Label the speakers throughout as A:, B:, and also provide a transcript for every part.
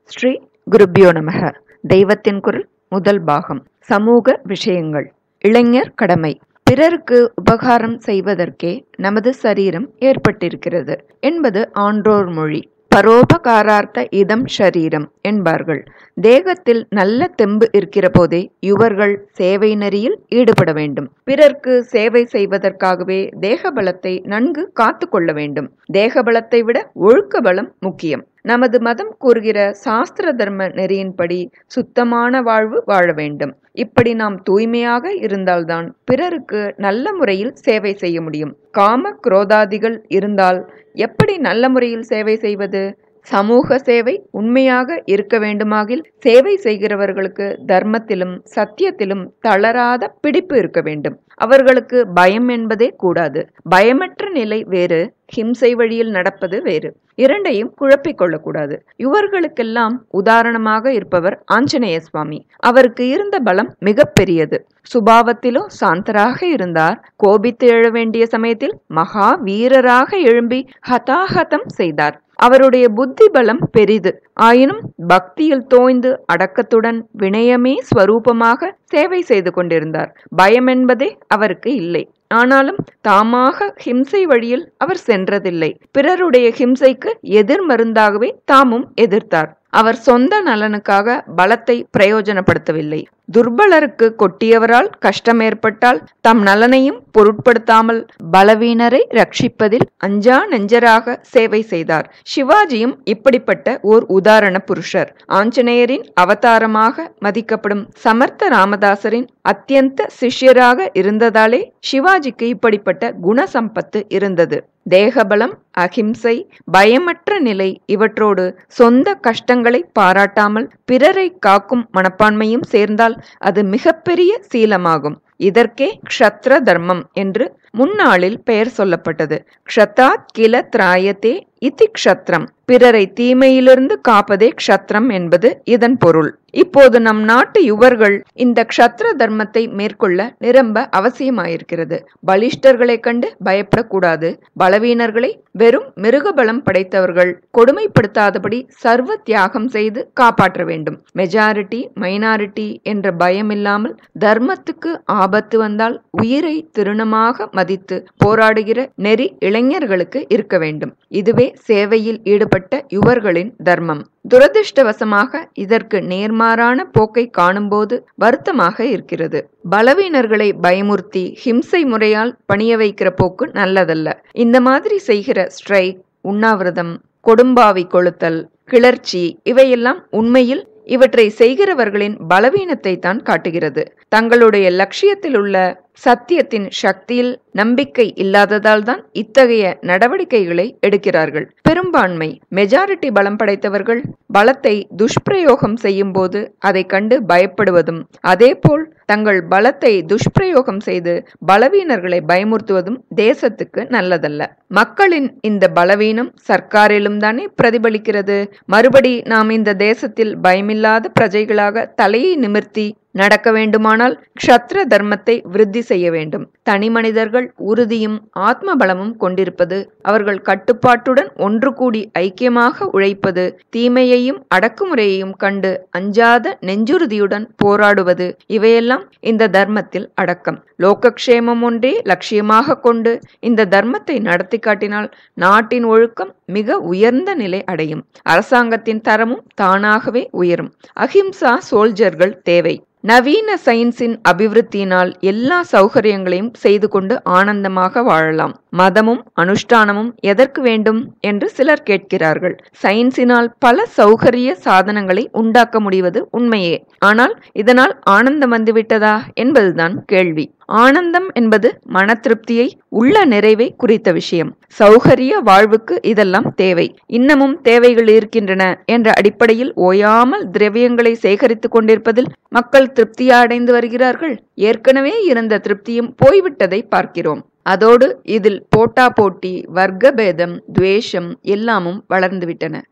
A: ஸ்ரீ குருப்யோ நமக தெய்வத்தின் குரல் முதல் பாகம் சமூக விஷயங்கள் இளைஞர் கடமை பிறருக்கு உபகாரம் செய்வதற்கே நமது சரீரம் ஏற்பட்டிருக்கிறது என்பது ஆன்றோர் மொழி பரோபகாரார்த்த இதம் ஷரீரம் என்பார்கள் தேகத்தில் நல்ல தெம்பு இருக்கிற போதே இவர்கள் சேவை நெறியில் ஈடுபட வேண்டும் பிறர்க்கு சேவை செய்வதற்காகவே தேக பலத்தை நன்கு காத்து கொள்ள வேண்டும் தேக பலத்தை விட ஒழுக்க பலம் முக்கியம் நமது மதம் கூறுகிற சாஸ்திர தர்ம நெறியின்படி சுத்தமான வாழ்வு வாழ வேண்டும் இப்படி நாம் தூய்மையாக இருந்தால்தான் பிறருக்கு நல்ல முறையில் சேவை செய்ய முடியும் காம குரோதாதிகள் இருந்தால் எப்படி நல்ல முறையில் சேவை செய்வது சமூக சேவை உண்மையாக இருக்க வேண்டுமாகில் சேவை செய்கிறவர்களுக்கு தர்மத்திலும் சத்தியத்திலும் தளராத பிடிப்பு இருக்க வேண்டும் அவர்களுக்கு பயம் என்பதே கூடாது பயமற்ற நிலை வேறு ஹிம்சை வழியில் நடப்பது வேறு இரண்டையும் குழப்பிக் கொள்ளக்கூடாது இவர்களுக்கெல்லாம் உதாரணமாக இருப்பவர் ஆஞ்சநேய சுவாமி அவருக்கு இருந்த பலம் மிக பெரியது சுபாவத்திலோ சாந்தராக இருந்தார் கோபித்து எழ வேண்டிய சமயத்தில் மகா வீரராக எழும்பி ஹதாஹதம் செய்தார் அவருடைய புத்தி பலம் பெரிது ஆயினும் பக்தியில் தோய்ந்து அடக்கத்துடன் வினயமே ஸ்வரூபமாக சேவை செய்து கொண்டிருந்தார் பயம் என்பதே அவருக்கு இல்லை ஆனாலும் தாமாக ஹிம்சை வழியில் அவர் சென்றதில்லை பிறருடைய ஹிம்சைக்கு எதிர் மருந்தாகவே தாமும் எதிர்த்தார் அவர் சொந்த நலனுக்காக பலத்தை பிரயோஜனப்படுத்தவில்லை துர்பலருக்கு கொட்டியவரால் கஷ்டம் ஏற்பட்டால் தம் நலனையும் பொருட்படுத்தாமல் பலவீனரை ரட்சிப்பதில் அஞ்சா நெஞ்சராக சேவை செய்தார் சிவாஜியும் இப்படிப்பட்ட ஓர் உதாரண புருஷர் ஆஞ்சநேயரின் அவதாரமாக மதிக்கப்படும் சமர்த்த ராமதாசரின் அத்தியந்த சிஷ்யராக இருந்ததாலே சிவாஜிக்கு இப்படிப்பட்ட குணசம்பத்து இருந்தது தேகபலம் அகிம்சை பயமற்ற நிலை இவற்றோடு சொந்த கஷ்டங்களை பாராட்டாமல் பிறரை காக்கும் மனப்பான்மையும் சேர்ந்தால் அது மிகப்பெரிய சீலமாகும் இதற்கே க்ஷத்ர தர்மம் என்று முன்னாளில் பெயர் சொல்லப்பட்டது க்ஷதாத் கில திராயத்தே இதி க்ஷத்ரம் பிறரை தீமையிலிருந்து காப்பதே க்ஷத்ரம் என்பது இதன் பொருள் இப்போது நம் நாட்டு யுவர்கள் இந்த க்ஷத்ர தர்மத்தை மேற்கொள்ள நிரம்ப அவசியமாயிருக்கிறது பலிஷ்டர்களை கண்டு பயப்படக்கூடாது பலவீனர்களை வெறும் மிருகபலம் படைத்தவர்கள் கொடுமைப்படுத்தாதபடி சர்வ தியாகம் செய்து காப்பாற்ற வேண்டும் மெஜாரிட்டி மைனாரிட்டி என்ற பயம் இல்லாமல் தர்மத்துக்கு ஆபத்து வந்தால் உயிரை திருணமாக மதித்து போராடுகிற நெறி இளைஞர்களுக்கு இருக்க வேண்டும் இதுவே சேவையில் ஈடுபட்ட யுவர்களின் தர்மம் துரதிருஷ்டவசமாக இதற்கு நேர்மாறான போக்கை காணும்போது வருத்தமாக இருக்கிறது பலவீனர்களை பயமுறுத்தி ஹிம்சை முறையால் பணிய வைக்கிற போக்கு நல்லதல்ல இந்த மாதிரி செய்கிற ஸ்ட்ரைக் உண்ணாவிரதம் கொடும்பாவி கொளுத்தல் கிளர்ச்சி இவையெல்லாம் உண்மையில் இவற்றை செய்கிறவர்களின் பலவீனத்தை தான் காட்டுகிறது தங்களுடைய லட்சியத்தில் உள்ள சத்தியத்தின் சக்தியில் நம்பிக்கை இல்லாததால் தான் இத்தகைய நடவடிக்கைகளை எடுக்கிறார்கள் பெரும்பான்மை மெஜாரிட்டி பலம் படைத்தவர்கள் பலத்தை துஷ்பிரயோகம் செய்யும் போது அதை கண்டு பயப்படுவதும் அதேபோல் தங்கள் பலத்தை துஷ்பிரயோகம் செய்து பலவீனர்களை பயமுறுத்துவதும் தேசத்துக்கு நல்லதல்ல மக்களின் இந்த பலவீனம் சர்க்காரிலும் தானே பிரதிபலிக்கிறது மறுபடி நாம் இந்த தேசத்தில் பயமில்லாத பிரஜைகளாக தலையை நிமிர்த்தி நடக்க வேண்டுமானால் க்ஷத்ர தர்மத்தை விருத்தி செய்ய வேண்டும் தனி மனிதர்கள் உறுதியும் ஆத்ம பலமும் கொண்டிருப்பது அவர்கள் கட்டுப்பாட்டுடன் ஒன்று கூடி ஐக்கியமாக உழைப்பது தீமையையும் அடக்குமுறையையும் கண்டு அஞ்சாத நெஞ்சுறுதியுடன் போராடுவது இவையெல்லாம் இந்த தர்மத்தில் அடக்கம் லோகக்ஷேமம் ஒன்றே லட்சியமாக கொண்டு இந்த தர்மத்தை நடத்தி காட்டினால் நாட்டின் ஒழுக்கம் மிக உயர்ந்த நிலை அடையும் அரசாங்கத்தின் தரமும் தானாகவே உயரும் அஹிம்சா சோல்ஜர்கள் தேவை நவீன சயின்ஸின் அபிவிருத்தியினால் எல்லா சௌகரியங்களையும் செய்து கொண்டு ஆனந்தமாக வாழலாம் மதமும் அனுஷ்டானமும் எதற்கு வேண்டும் என்று சிலர் கேட்கிறார்கள் சயின்ஸினால் பல சௌகரிய சாதனங்களை உண்டாக்க முடிவது உண்மையே ஆனால் இதனால் ஆனந்தம் வந்துவிட்டதா என்பதுதான் கேள்வி ஆனந்தம் என்பது மன திருப்தியை உள்ள நிறைவை குறித்த விஷயம் சௌகரிய வாழ்வுக்கு இதெல்லாம் தேவை இன்னமும் தேவைகள் இருக்கின்றன என்ற அடிப்படையில் ஓயாமல் திரவியங்களை சேகரித்துக் கொண்டிருப்பதில் மக்கள் திருப்தியா அடைந்து வருகிறார்கள் ஏற்கனவே இருந்த திருப்தியும் போய்விட்டதை பார்க்கிறோம் அதோடு இதில் போட்டா போட்டி வர்க்க பேதம் துவேஷம் எல்லாமும் வளர்ந்துவிட்டன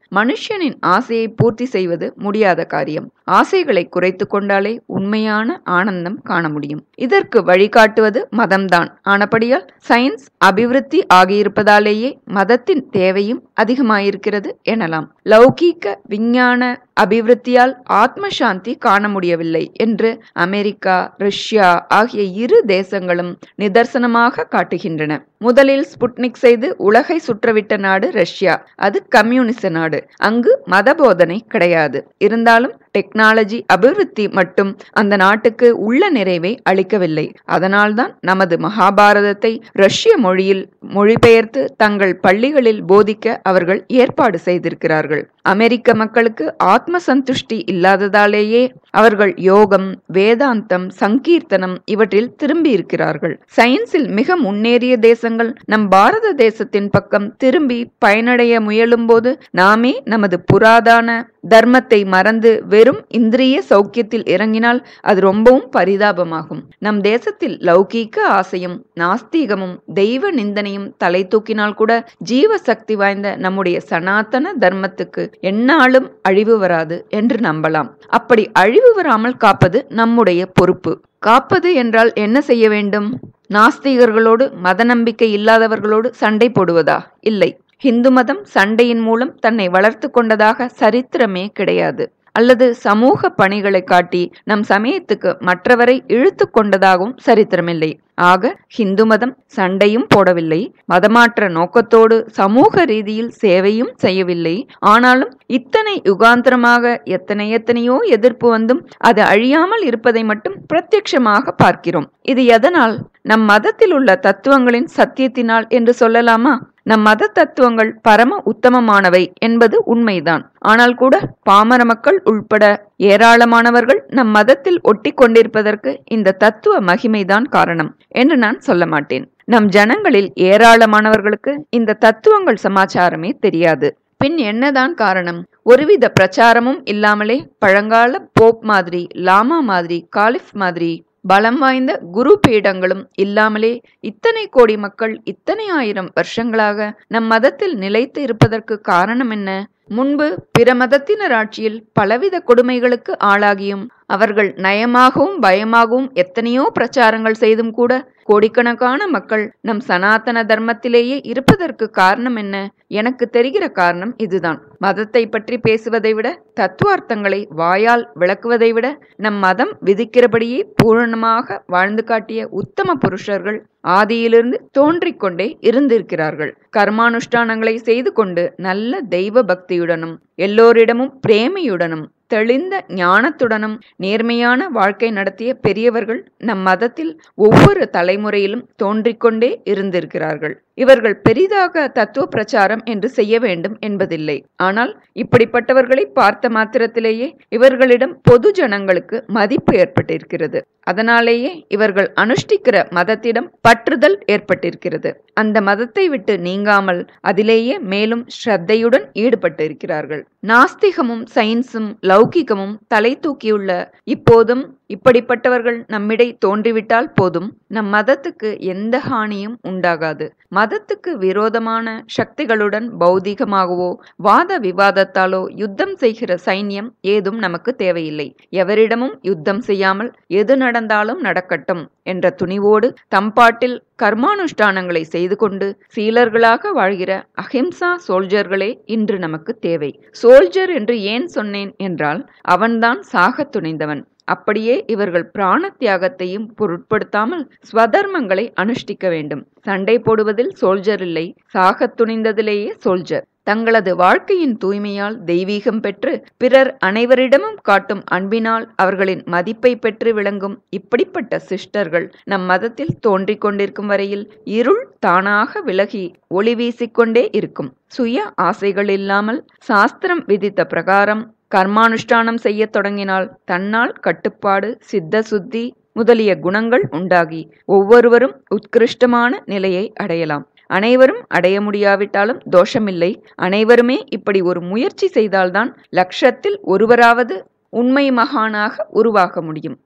A: மனுஷனின் ஆசையை பூர்த்தி செய்வது முடியாத காரியம் ஆசைகளை குறைத்து கொண்டாலே உண்மையான ஆனந்தம் காண முடியும் இதற்கு வழிகாட்டுவது மதம்தான் ஆனபடியால் சயின்ஸ் அபிவிருத்தி ஆகியிருப்பதாலேயே மதத்தின் தேவையும் அதிகமாயிருக்கிறது எனலாம் லௌகீக விஞ்ஞான அபிவிருத்தியால் ஆத்ம சாந்தி காண முடியவில்லை என்று அமெரிக்கா ரஷ்யா ஆகிய இரு தேசங்களும் நிதர்சனமாக காட்டுகின்றன முதலில் ஸ்புட்னிக் செய்து உலகை சுற்றவிட்ட நாடு ரஷ்யா அது கம்யூனிச நாடு அங்கு மத போதனை கிடையாது இருந்தாலும் டெக்னாலஜி அபிவிருத்தி மட்டும் அந்த நாட்டுக்கு உள்ள நிறைவை அளிக்கவில்லை அதனால்தான் நமது மகாபாரதத்தை ரஷ்ய மொழியில் மொழிபெயர்த்து தங்கள் பள்ளிகளில் போதிக்க அவர்கள் ஏற்பாடு செய்திருக்கிறார்கள் அமெரிக்க மக்களுக்கு ஆத்ம சந்துஷ்டி இல்லாததாலேயே அவர்கள் யோகம் வேதாந்தம் சங்கீர்த்தனம் இவற்றில் திரும்பி இருக்கிறார்கள் சயின்ஸில் மிக முன்னேறிய தேசங்கள் நம் பாரத தேசத்தின் பக்கம் திரும்பி பயனடைய முயலும் போது நாமே நமது புராதான தர்மத்தை மறந்து வெறும் இந்திரிய சௌக்கியத்தில் இறங்கினால் அது ரொம்பவும் பரிதாபமாகும் நம் தேசத்தில் லௌகீக ஆசையும் நாஸ்தீகமும் தெய்வ நிந்தனையும் தலை தூக்கினால் கூட ஜீவ சக்தி வாய்ந்த நம்முடைய சனாதன தர்மத்துக்கு எந்நாளும் அழிவு வராது என்று நம்பலாம் அப்படி அழிவு வராமல் காப்பது நம்முடைய பொறுப்பு காப்பது என்றால் என்ன செய்ய வேண்டும் நாஸ்திகர்களோடு மத நம்பிக்கை இல்லாதவர்களோடு சண்டை போடுவதா இல்லை ஹிந்து மதம் சண்டையின் மூலம் தன்னை வளர்த்து கொண்டதாக சரித்திரமே கிடையாது அல்லது சமூக பணிகளை காட்டி நம் சமயத்துக்கு மற்றவரை இழுத்து கொண்டதாகவும் சரித்திரமில்லை ஆக ஹிந்து மதம் சண்டையும் போடவில்லை மதமாற்ற நோக்கத்தோடு சமூக ரீதியில் சேவையும் செய்யவில்லை ஆனாலும் இத்தனை யுகாந்திரமாக எத்தனை எத்தனையோ எதிர்ப்பு வந்தும் அது அழியாமல் இருப்பதை மட்டும் பிரத்யட்சமாக பார்க்கிறோம் இது எதனால் நம் மதத்தில் உள்ள தத்துவங்களின் சத்தியத்தினால் என்று சொல்லலாமா நம் மத தத்துவங்கள் பரம உத்தமமானவை என்பது உண்மைதான் ஆனால் கூட பாமர மக்கள் உள்பட ஏராளமானவர்கள் நம் மதத்தில் ஒட்டி கொண்டிருப்பதற்கு இந்த தத்துவ மகிமைதான் காரணம் என்று நான் சொல்ல மாட்டேன் நம் ஜனங்களில் ஏராளமானவர்களுக்கு இந்த தத்துவங்கள் சமாச்சாரமே தெரியாது பின் என்னதான் காரணம் ஒருவித பிரச்சாரமும் இல்லாமலே பழங்கால போப் மாதிரி லாமா மாதிரி காலிஃப் மாதிரி பலம் வாய்ந்த குரு பீடங்களும் இல்லாமலே இத்தனை கோடி மக்கள் இத்தனை ஆயிரம் வருஷங்களாக நம் மதத்தில் நிலைத்து இருப்பதற்கு காரணம் என்ன முன்பு பிற மதத்தினர் ஆட்சியில் பலவித கொடுமைகளுக்கு ஆளாகியும் அவர்கள் நயமாகவும் பயமாகவும் எத்தனையோ பிரச்சாரங்கள் செய்தும் கூட கோடிக்கணக்கான மக்கள் நம் சனாதன தர்மத்திலேயே இருப்பதற்கு காரணம் என்ன எனக்கு தெரிகிற காரணம் இதுதான் மதத்தை பற்றி பேசுவதை விட தத்துவார்த்தங்களை வாயால் விளக்குவதை விட நம் மதம் விதிக்கிறபடியே பூரணமாக வாழ்ந்து காட்டிய உத்தம புருஷர்கள் ஆதியிலிருந்து தோன்றிக்கொண்டே இருந்திருக்கிறார்கள் கர்மானுஷ்டானங்களை செய்து கொண்டு நல்ல தெய்வ பக்தியுடனும் எல்லோரிடமும் பிரேமையுடனும் தெளிந்த ஞானத்துடனும் நேர்மையான வாழ்க்கை நடத்திய பெரியவர்கள் நம் மதத்தில் ஒவ்வொரு தலைமுறையிலும் தோன்றிக்கொண்டே இருந்திருக்கிறார்கள் இவர்கள் பெரிதாக தத்துவ பிரச்சாரம் என்று செய்ய வேண்டும் என்பதில்லை ஆனால் இப்படிப்பட்டவர்களை பார்த்த மாத்திரத்திலேயே இவர்களிடம் பொது ஜனங்களுக்கு மதிப்பு ஏற்பட்டிருக்கிறது அதனாலேயே இவர்கள் அனுஷ்டிக்கிற மதத்திடம் பற்றுதல் ஏற்பட்டிருக்கிறது அந்த மதத்தை விட்டு நீங்காமல் அதிலேயே மேலும் ஸ்ரத்தையுடன் ஈடுபட்டு இருக்கிறார்கள் நாஸ்திகமும் சயின்ஸும் லௌகிகமும் தலை தூக்கியுள்ள இப்போதும் இப்படிப்பட்டவர்கள் நம்மிடை தோன்றிவிட்டால் போதும் நம் மதத்துக்கு எந்த ஹானியும் உண்டாகாது மதத்துக்கு விரோதமான சக்திகளுடன் பௌதிகமாகவோ வாத விவாதத்தாலோ யுத்தம் செய்கிற சைன்யம் ஏதும் நமக்கு தேவையில்லை எவரிடமும் யுத்தம் செய்யாமல் எது நடந்தாலும் நடக்கட்டும் என்ற துணிவோடு தம்பாட்டில் கர்மானுஷ்டானங்களை செய்து கொண்டு சீலர்களாக வாழ்கிற அஹிம்சா சோல்ஜர்களே இன்று நமக்கு தேவை சோல்ஜர் என்று ஏன் சொன்னேன் என்றால் அவன்தான் சாகத் துணிந்தவன் அப்படியே இவர்கள் பிராண தியாகத்தையும் பொருட்படுத்தாமல் ஸ்வதர்மங்களை அனுஷ்டிக்க வேண்டும் சண்டை போடுவதில் சோல்ஜர் இல்லை சாகத் துணிந்ததிலேயே சோல்ஜர் தங்களது வாழ்க்கையின் தூய்மையால் தெய்வீகம் பெற்று பிறர் அனைவரிடமும் காட்டும் அன்பினால் அவர்களின் மதிப்பை பெற்று விளங்கும் இப்படிப்பட்ட சிஸ்டர்கள் நம் மதத்தில் தோன்றிக் கொண்டிருக்கும் வரையில் இருள் தானாக விலகி ஒளி வீசிக்கொண்டே இருக்கும் சுய ஆசைகள் இல்லாமல் சாஸ்திரம் விதித்த பிரகாரம் கர்மானுஷ்டானம் செய்யத் தொடங்கினால் தன்னால் கட்டுப்பாடு சித்த சுத்தி முதலிய குணங்கள் உண்டாகி ஒவ்வொருவரும் உத்கிருஷ்டமான நிலையை அடையலாம் அனைவரும் அடைய முடியாவிட்டாலும் தோஷமில்லை அனைவருமே இப்படி ஒரு முயற்சி செய்தால்தான் லட்சத்தில் ஒருவராவது உண்மை மகானாக உருவாக முடியும்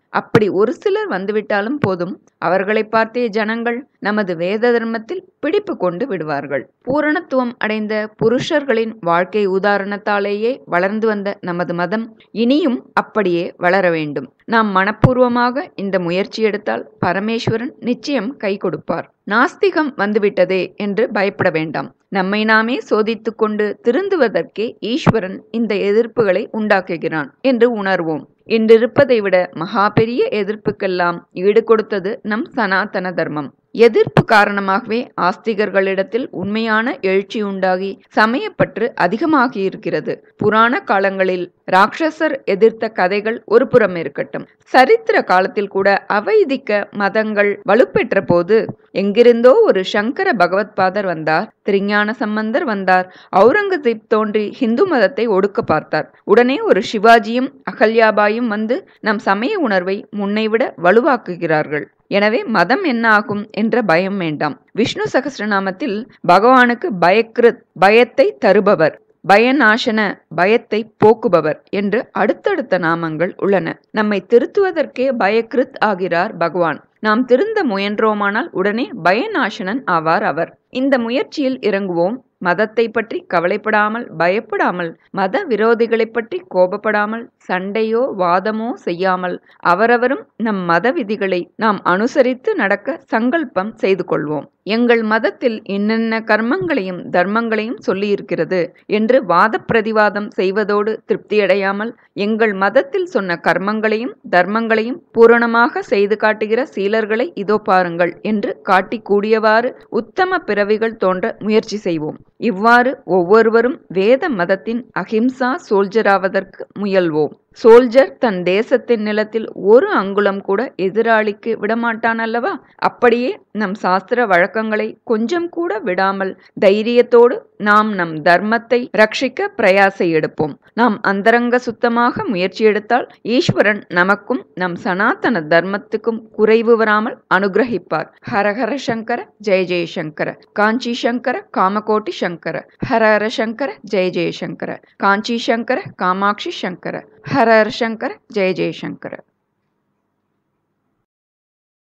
A: அப்படி ஒரு சிலர் வந்துவிட்டாலும் போதும் அவர்களை பார்த்தே ஜனங்கள் நமது வேத தர்மத்தில் பிடிப்பு கொண்டு விடுவார்கள் பூரணத்துவம் அடைந்த புருஷர்களின் வாழ்க்கை உதாரணத்தாலேயே வளர்ந்து வந்த நமது மதம் இனியும் அப்படியே வளர வேண்டும் நாம் மனப்பூர்வமாக இந்த முயற்சி எடுத்தால் பரமேஸ்வரன் நிச்சயம் கை கொடுப்பார் நாஸ்திகம் வந்துவிட்டதே என்று பயப்பட வேண்டாம் நம்மை நாமே சோதித்து கொண்டு திருந்துவதற்கே ஈஸ்வரன் இந்த எதிர்ப்புகளை உண்டாக்குகிறான் என்று உணர்வோம் இன்றிருப்பதை விட மகா பெரிய எதிர்ப்புக்கெல்லாம் ஈடு கொடுத்தது நம் சனாதன தர்மம் எதிர்ப்பு காரணமாகவே ஆஸ்திகர்களிடத்தில் உண்மையான எழுச்சி உண்டாகி சமயப்பற்று அதிகமாகி இருக்கிறது புராண காலங்களில் ராட்சசர் எதிர்த்த கதைகள் ஒரு புறம் இருக்கட்டும் சரித்திர காலத்தில் கூட அவைதிக்க மதங்கள் வலுப்பெற்ற போது எங்கிருந்தோ ஒரு சங்கர பகவத்பாதர் வந்தார் திருஞான சம்பந்தர் வந்தார் அவுரங்கசீப் தோன்றி ஹிந்து மதத்தை ஒடுக்க பார்த்தார் உடனே ஒரு சிவாஜியும் அகல்யாபாயும் வந்து நம் சமய உணர்வை முன்னைவிட வலுவாக்குகிறார்கள் எனவே மதம் என்ன ஆகும் என்ற பயம் வேண்டாம் விஷ்ணு சகசிரநாமத்தில் பகவானுக்கு பயக்ருத் பயத்தை தருபவர் பயநாசன பயத்தை போக்குபவர் என்று அடுத்தடுத்த நாமங்கள் உள்ளன நம்மை திருத்துவதற்கே பயக்ருத் ஆகிறார் பகவான் நாம் திருந்த முயன்றோமானால் உடனே பயநாசனன் ஆவார் அவர் இந்த முயற்சியில் இறங்குவோம் மதத்தை பற்றி கவலைப்படாமல் பயப்படாமல் மத விரோதிகளை பற்றி கோபப்படாமல் சண்டையோ வாதமோ செய்யாமல் அவரவரும் நம் மத விதிகளை நாம் அனுசரித்து நடக்க சங்கல்பம் செய்து கொள்வோம் எங்கள் மதத்தில் என்னென்ன கர்மங்களையும் தர்மங்களையும் சொல்லியிருக்கிறது என்று வாத பிரதிவாதம் செய்வதோடு திருப்தியடையாமல் எங்கள் மதத்தில் சொன்ன கர்மங்களையும் தர்மங்களையும் பூரணமாக செய்து காட்டுகிற சீலர்களை இதோ பாருங்கள் என்று காட்டி கூடியவாறு உத்தம பிறவிகள் தோன்ற முயற்சி செய்வோம் இவ்வாறு ஒவ்வொருவரும் வேத மதத்தின் அஹிம்சா சோல்ஜராவதற்கு முயல்வோம் சோல்ஜர் தன் தேசத்தின் நிலத்தில் ஒரு அங்குலம் கூட எதிராளிக்கு விடமாட்டான் அல்லவா அப்படியே நம் சாஸ்திர வழக்கங்களை கொஞ்சம் கூட விடாமல் தைரியத்தோடு நாம் நம் தர்மத்தை ரட்சிக்க பிரயாசை எடுப்போம் நாம் அந்தரங்க சுத்தமாக முயற்சி எடுத்தால் ஈஸ்வரன் நமக்கும் நம் சனாதன தர்மத்துக்கும் குறைவு வராமல் அனுகிரகிப்பார் ஹரஹர சங்கர ஜெய ஜெயசங்கர காஞ்சி சங்கர காமகோட்டி சங்கர ஹரஹர சங்கர ஜெய ஜெயசங்கர காஞ்சி சங்கர காமாட்சி சங்கர ஹர ஹர சங்கர ஜெய ஜெயசங்கர